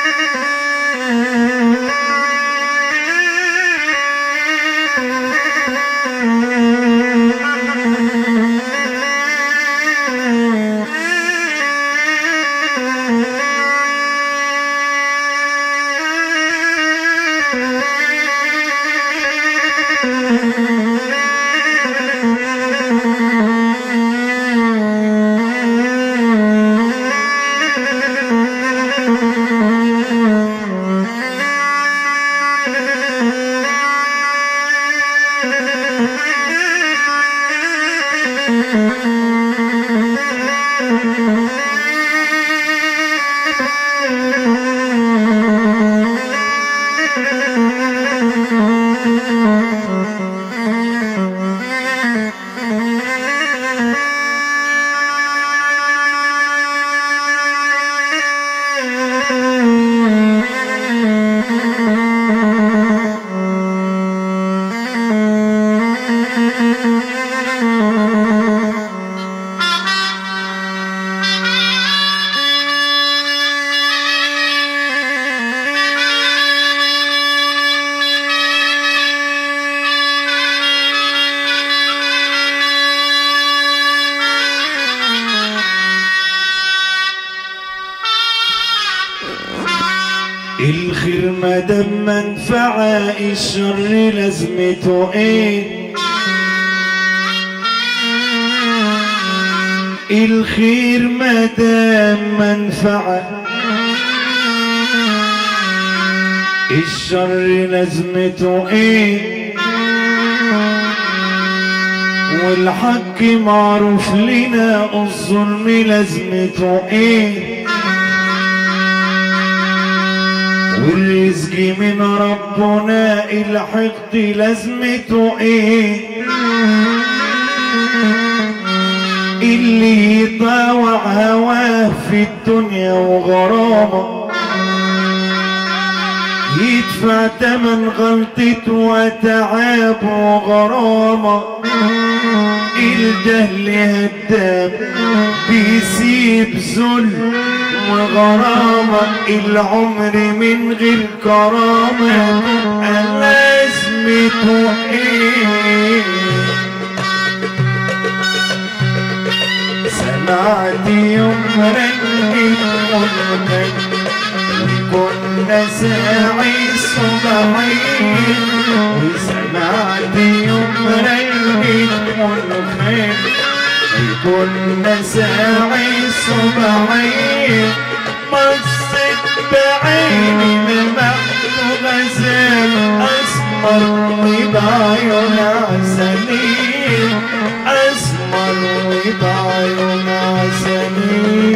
الخير مدام منفعة الشر لازمته ايه الخير مدام منفعة الشر لازمته ايه والحق معروف لنا الظلم لازمته ايه والرزق من ربنا الحقد لازمته ايه اللي يطاوع هواه في الدنيا وغرامه يدفع تمن غلطته وتعب وغرامه الجهل هدام بيسيب ذل وغرامة العمر من غير كرامة لازمته ايه سمعت يوم رنت منك كنا ساعي الصباحين وسمعت يوم رنت منك كنا ساعي الصباحين بصت بعيني لمحت غزال اسمر وبعيون عسلين اسمر وبعيون عسلين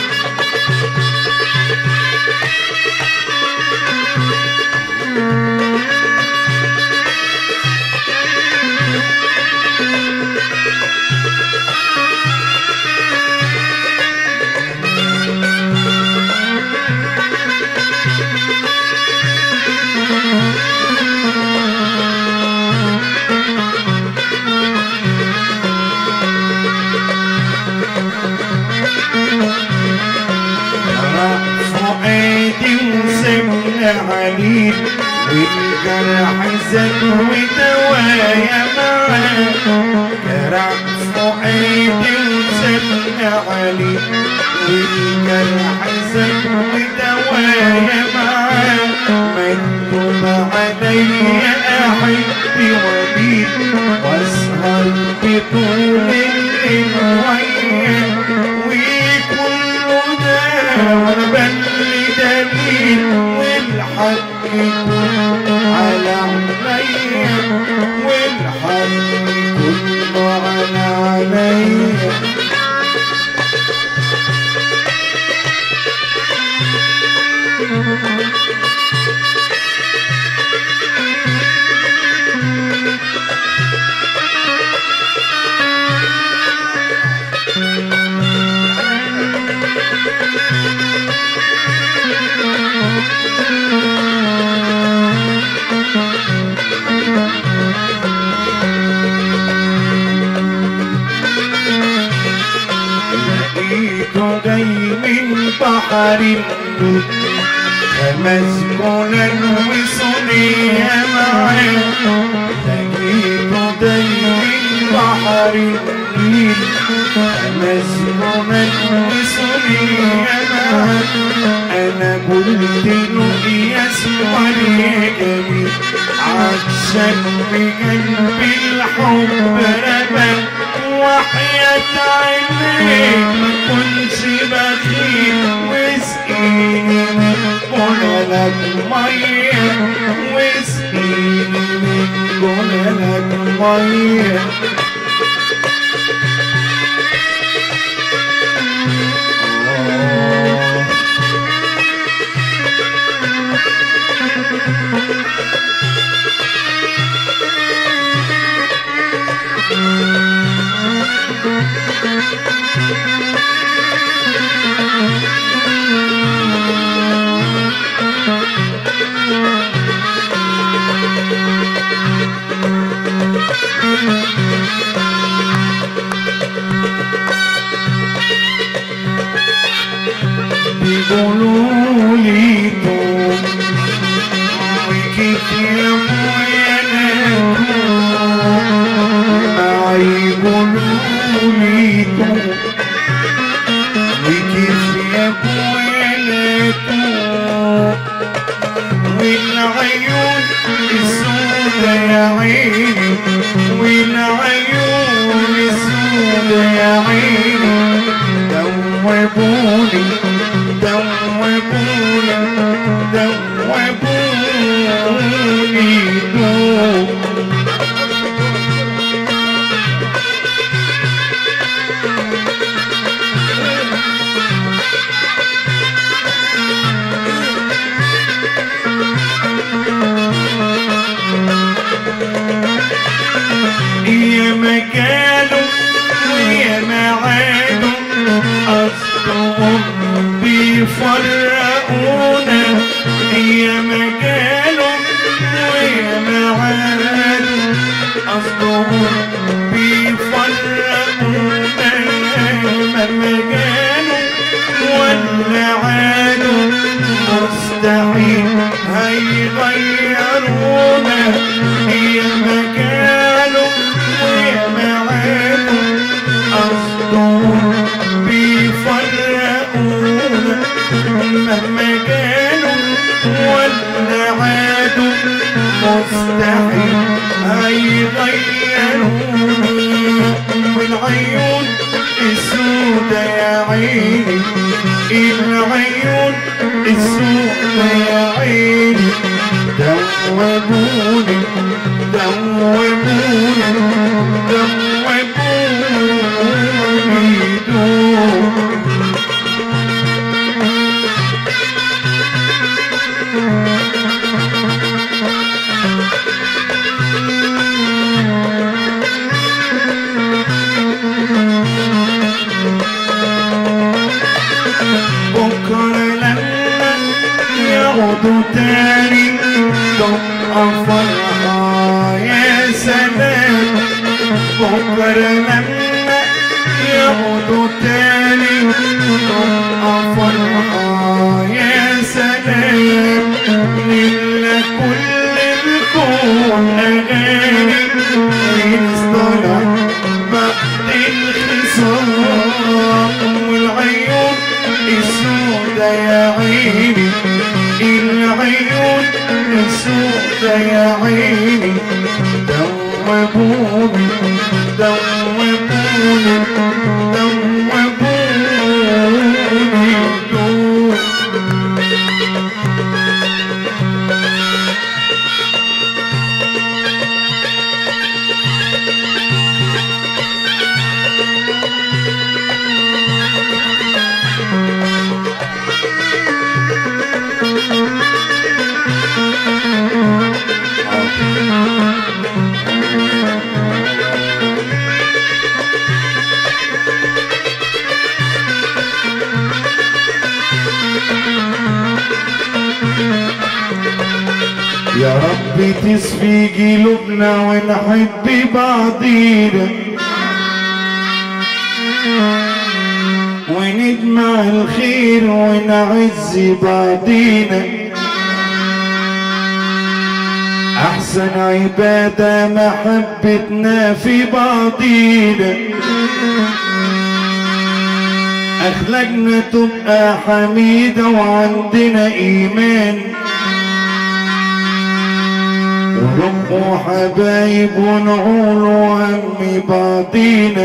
فؤادي وسمنا عليه والجرح زاد ودوايا معاه جرح فؤادي وسمنا عليه والجرح زاد ودوايا معاه مكتوب عليا احب وبيت واسهر بطول الليل وياه وكل ده وانا بلي دليل والحق كله على عليا والحق كله على عليا لقيته جاي من بحر النور مسكونا وصنية معاه لقيته دايما بحر النيل مسكونا وصنية معاه انا قلت له يا اسمر يا جميل عشان بقلبي الحب رمى وحياة عينيك ما كنش بخيل واسقيني من جلالك مية واسقيني من جلالك مية آه بيقولوا لي توم وكيف يا ابويا ما يقولوا لي توم وكيف يا ابويا توم والعيون السودة يا عيني والعيون السودة يا عيني دوبوني دوبوني دوبوني دوب يا مكانه ويا معاده أصلهم بيفرقونا يا مكانه ويا معاده أصلهم بيفرقونا مهما كانوا ولا عادوا مستحيل هيغيرونا يا مكانه ويا معاده أصلهم بيفرقونا مهما كانوا ولا عادوا مستحيل هيغيرونا والعيون السودة يا عيني العيون السودة يا عيني دوبوني دوبوني دوبوني دوب بكرة لما يعودوا تاني تبقى فرحة يا سلام بكرة لما يعودوا تاني تبقى فرحة يا سلام نملى كل الكون أغاني ونصطلع بعد الخصام والعيون السودة يا عيني العيون السودة يا عيني دوبوني دوبوني دوبوني دوب يا رب تصفي قلوبنا ونحب بعضينا ونجمع الخير ونعز بعضينا أحسن عبادة محبتنا في بعضينا أخلاقنا تبقى حميدة وعندنا إيمان ونبقوا حبايب ونعول هم بعضينا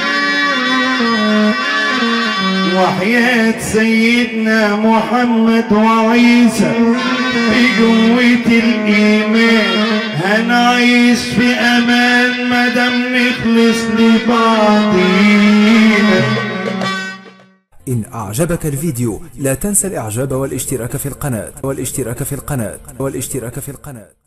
وحياة سيدنا محمد وعيسى بقوة الإيمان هنعيش في أمان مدام نخلص لبعضينا إن أعجبك الفيديو لا تنسى الإعجاب والاشتراك في القناة والاشتراك في القناة والاشتراك في القناة